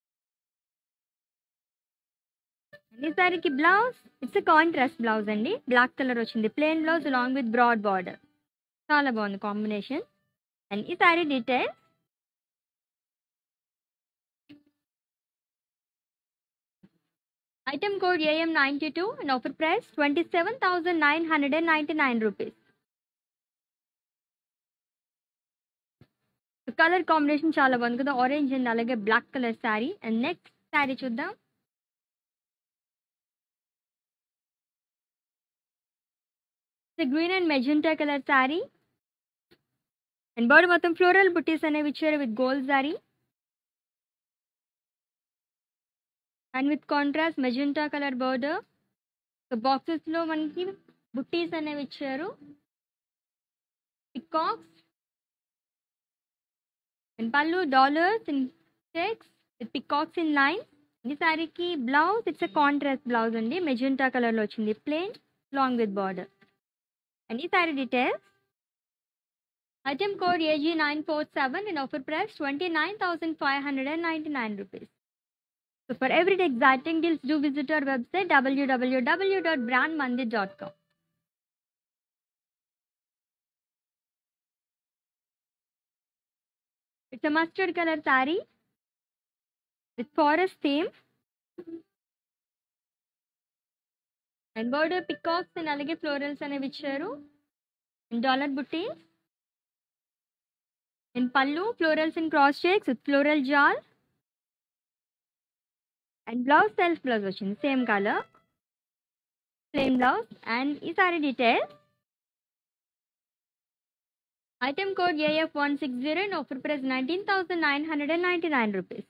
ఈ సారీకి బ్లౌజ్ ఇట్స్ కాంట్రాస్ట్ బ్లౌజ్ అండి black colour వచ్చింది plain blouse along with broad border చాలా బాగుంది కాంబినేషన్ అండ్ ఈ sari detail item code AM ninety two and offer price twenty seven thousand nine hundred and ninety nine rupees colour combination చాలా బాగుంది కదా orange and అలాగే black colour sari and next sari చూద్దాం green and magenta colour sari and body మొత్తం floral బుట్టీస్ అనేవి ఇచ్చారు with gold sari and with contrast magenta colour border so బాక్సెస్లో మనకి బుట్టీస్ అనేవి ఇచ్చారు peacocks and pallu dollars in checks with peacocks in line ఈ శారీకి blouse it's a contrast blouse అండి మెజెంటా కలర్లో వచ్చింది plain along with border and ఈ sari details item code AG nine four seven and offer price twenty nine thousand five hundred and ninety nine rupees So for everyday exciting deals, do visit our website www.brandmandit.com. It's a mustard color saree with forest theme and border peacocks and అలాగే florals అనేవి ఇచ్చారు dollar butti and pallu florals in cross checks with floral jaal and blouse self blouse వచ్చింది same colour plain blouse and ఈ sorry details item code AF one six zero and offer price nineteen thousand nine hundred and ninety nine rupees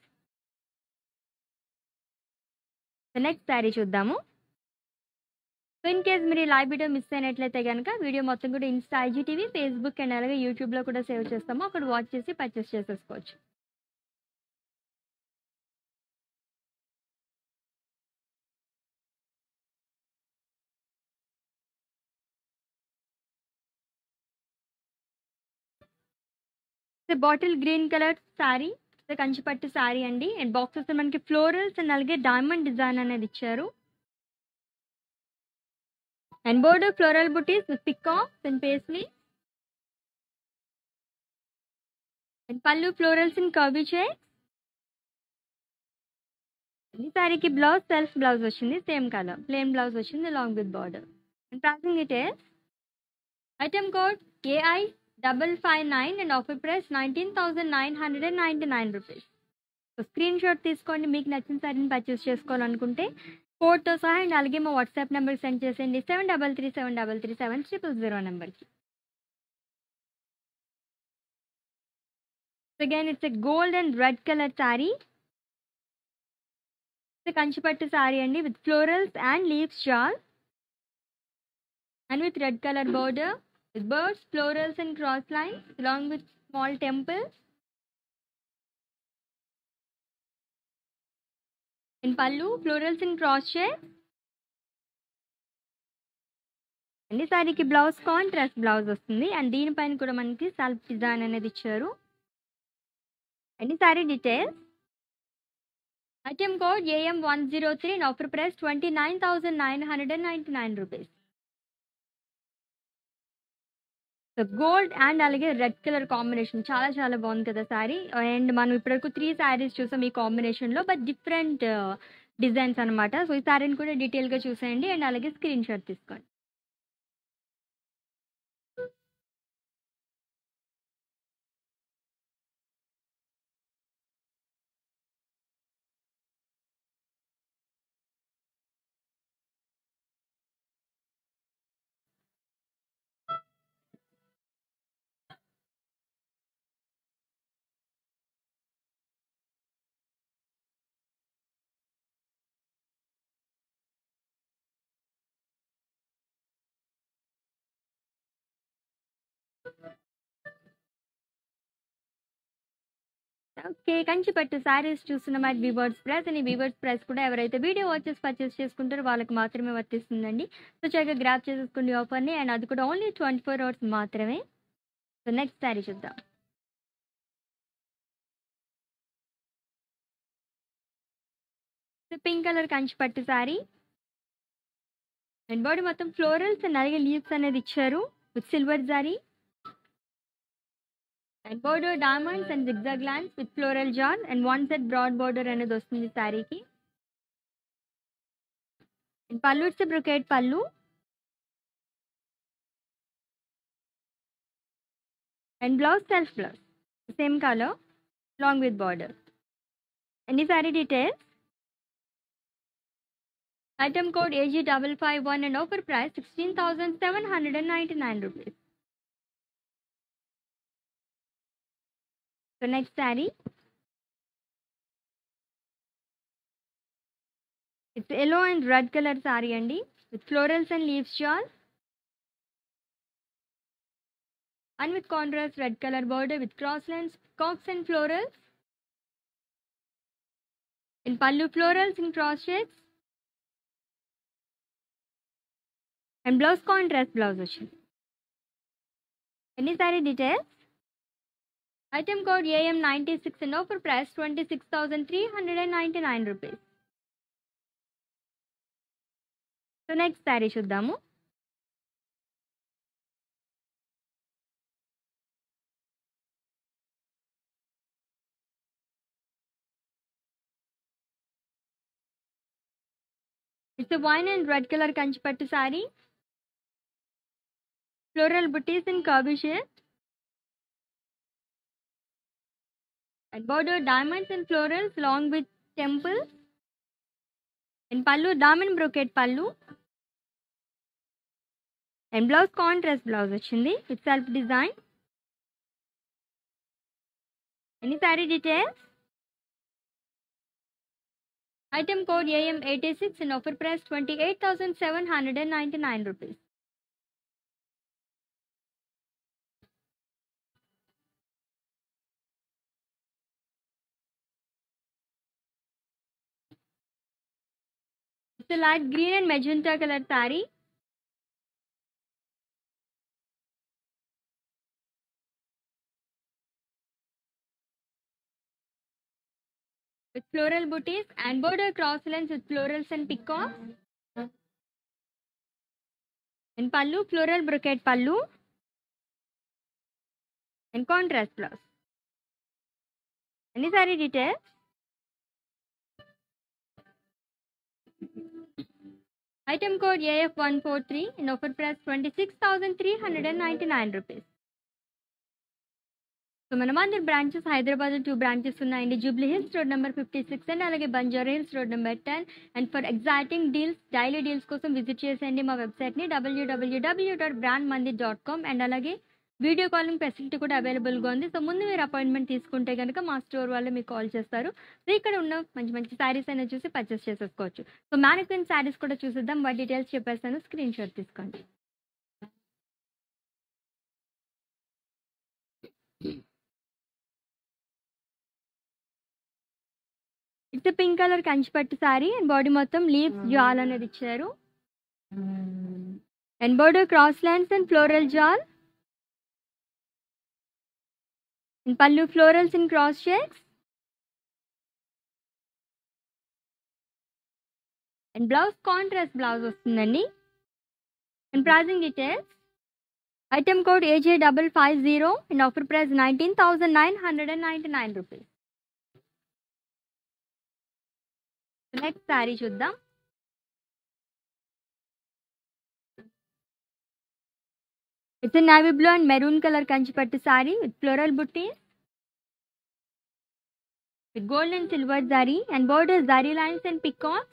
next sari చూద్దాము so in case మీరు ఈ live video miss అయినట్లయితే కనుక video మొత్తం కూడా Insta IGTV Facebook and అలాగే యూట్యూబ్లో కూడా సేవ్ చేస్తాము అక్కడ వాచ్ చేసి పర్చేస్ చేసేసుకోవచ్చు bottle green colour sari Kanchipattu sari అండి అండ్ బాక్సెస్ మనకి ఫ్లోరల్స్ అండ్ అలాగే డైమండ్ డిజైన్ అనేది ఇచ్చారు and border floral buttis with peacocks and paisley and pallu florals in curvy చే ఈ శారీకి బ్లౌజ్ సెల్ఫ్ బ్లౌజ్ వచ్చింది సేమ్ కలర్ ప్లేన్ బ్లౌజ్ వచ్చింది long with border and pricing it is item code AI double five nine and offer price nineteen thousand nine hundred and ninety nine rupees so screen shot తీసుకోండి మీకు నచ్చిన శారీని purchase చేసుకోవాలనుకుంటే కోడ్తో సహా and అలాగే మా వాట్సాప్ నెంబర్ సెండ్ చేసేయండి seven double three seven double three seven triple zero నెంబర్కి again it's a gold and red colour sari Kanchipattu sari అండి with florals and leaves jaal and with red colour border with birds florals and cross lines along with small temple in pallu florals in cross shape and ఈ శారీకి blouse contrast blouse వస్తుంది and దీనిపైన కూడా మనకి self design అనేది ఇచ్చారు and ఈ sari details item code AM one zero three offer price twenty nine thousand nine hundred and ninety nine rupees so gold and అలాగే రెడ్ కలర్ కాంబినేషన్ చాలా చాలా బాగుంది కదా శారీ అండ్ మనం ఇప్పటివరకు త్రీ శారీస్ చూసాం ఈ కాంబినేషన్లో బట్ డిఫరెంట్ డిజైన్స్ అనమాట సో ఈ శారీని కూడా డీటెయిల్గా చూసేయండి అండ్ అలాగే స్క్రీన్ షాట్ తీసుకోండి ఓకే కంచిపట్టు శారీస్ చూస్తున్న మరి వివర్స్ ప్రైస్ అని వివర్స్ ప్రైస్ కూడా ఎవరైతే వీడియో వాచెస్ పర్చేస్ చేసుకుంటారో వాళ్ళకి మాత్రమే వర్తిస్తుందండి సో చక్కగా గ్రాప్ చేసేసుకోండి ఆఫర్ని అండ్ అది కూడా ఓన్లీ ట్వంటీ ఫోర్ అవర్స్ మాత్రమే సో నెక్స్ట్ శారీ చూద్దాం pink colour Kanchipattu sari and body మొత్తం ఫ్లోరల్స్ అండ్ అలాగే లీవ్స్ అనేది ఇచ్చారు with silver zari and border diamonds and zigzag lines with floral jaal and one set broad border అనేది వస్తుంది శారీకి and pallu it's brocade pallu and blouse self blouse same colour long with border and ఈ sari details item code AG double five one and offer price sixteen thousand seven hundred and ninety nine rupees so next sari it's yellow and red colour sari అండి with florals and leaves jaal and with contrast red colour border with cross lines cocks and florals in pallu florals in cross shapes and blouse contrast blouse వచ్చింది ఎన్ని sari details item code AM ninety six and offer price twenty six thousand three hundred and ninety nine rupees so next sari చూద్దాము it's wine and red colour Kanchipattu sari floral buttis in curvy shape and border diamonds and florals along with temples and pallu diamond brocade pallu and blouse contrast blouse వచ్చింది with self design any saree details item code am86 and offer price 28799 rupees It's a light green and magenta color saree. With floral booties and border cross lines with florals and peacocks. And pallu, floral brocade pallu. And contrast blouse. Any saree details? Item code AF143 in offer price 26,399 rupees. So మన Mandir branches Hyderabad two branches ఉన్నాయండి Jubilee Hills road number fifty six and అలాగే Banjara Hills road number ten and for exciting deals daily deals కోసం visit చేసేయండి మా వెబ్సైట్ని WWW dot brand Mandir dot com and అలాగే video calling facility కూడా అవైలబుల్గా ఉంది సో ముందు మీరు అపాయింట్మెంట్ తీసుకుంటే కనుక మా స్టోర్ వాళ్ళు మీకు కాల్ చేస్తారు సో ఇక్కడ ఉన్న మంచి మంచి శారీస్ అనేది చూసి పర్చేస్ చేసేసుకోవచ్చు సో మ్యానిక్విన్ శారీస్ కూడా చూసేద్దాం వాటి డీటెయిల్స్ చెప్పేస్తాను స్క్రీన్ షాట్ తీసుకోండి it's pink colour Kanchipattu sari and body మొత్తం లీవ్స్ జాల్ అనేది ఇచ్చారు and border cross lines and floral jaal and pallu florals in cross checks and blouse contrast blouse వస్తుందండి and pricing details item code AJ double five zero and offer price nineteen thousand nine hundred and ninety nine rupees next sari చూద్దాం it's navy blue and maroon colour Kanchipattu sari with floral బుట్టి with gold and silver zari and border zari lines and peacocks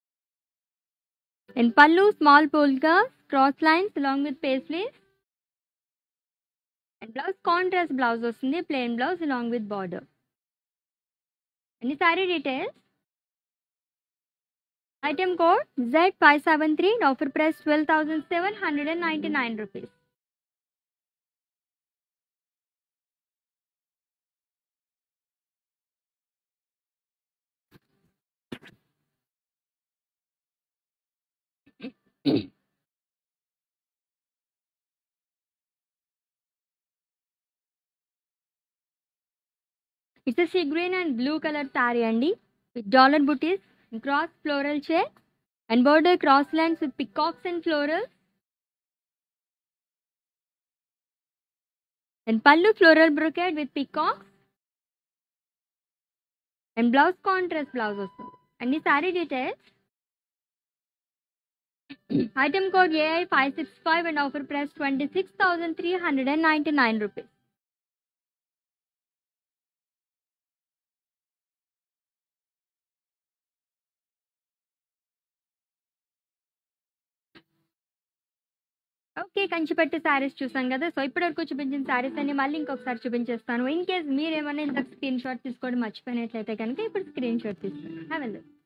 and pallu small polkas cross lines along with paisleys and blouse contrast blouse వస్తుంది plain blouse along with border and ఈ sari details item code Z five seven three offer price twelve thousand seven hundred and ninety nine rupees it's sea green and blue colour sari అండి with dollar buttis cross floral check and border cross lines with peacocks and florals and pallu floral brocade with peacocks and blouse contrast blouse వస్తుంది and ఈ sorry details item code AI five six five and offer price twenty six thousand three hundred and ninety nine rupees okay Kanchipattu saris చూసాం కదా so ఇప్పటివరకు చూపించిన శారీస్ అన్ని మళ్ళీ ఇంకొకసారి చూపించేస్తాను ఇన్ కేస్ మీరు ఏమైనా ఇంత స్క్రీన్ షాట్ తీసుకోవడం మర్చిపోయినట్లయితే కనుక ఇప్పుడు స్క్రీన్ షాట్ తీసుకోండి have a look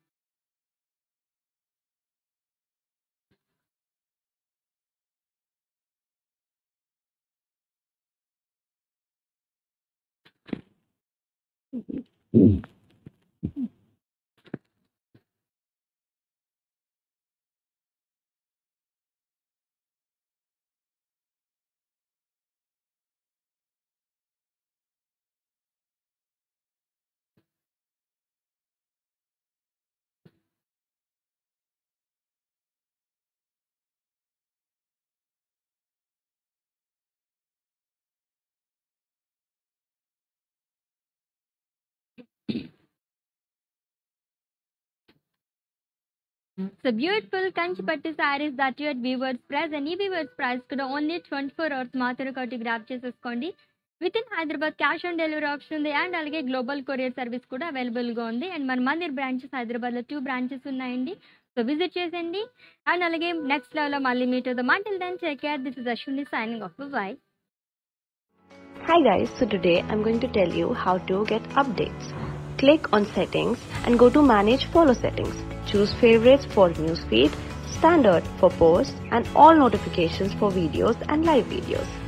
So beautiful Kanchipattu saris that you at weavers price and ఈ వీవర్స్ ప్రైస్ కూడా ఓన్లీ ట్వంటీ ఫోర్ అవర్స్ మాత్రమే కాబట్టి గ్రాప్ చేసేసుకోండి with in Hyderabad cash on delivery option ఉంది అండ్ అలాగే గ్లోబల్ కొరియర్ సర్వీస్ కూడా అవైలబుల్గా ఉంది అండ్ మన మందిర్ బ్రాంచెస్ హైదరాబాద్లో టూ బ్రాంచెస్ ఉన్నాయండి సో విజిట్ చేసేయండి అండ్ అలాగే నెక్స్ట్ లెవెల్లో మళ్ళీ మీట్ అవుతాం until then check care this is Ashwini signing off bye Hi guys, so today I'm going to tell you how to get updates. Click on settings and go to manage follow settings. Choose favorites for newsfeed, standard for posts and all notifications for videos and live videos.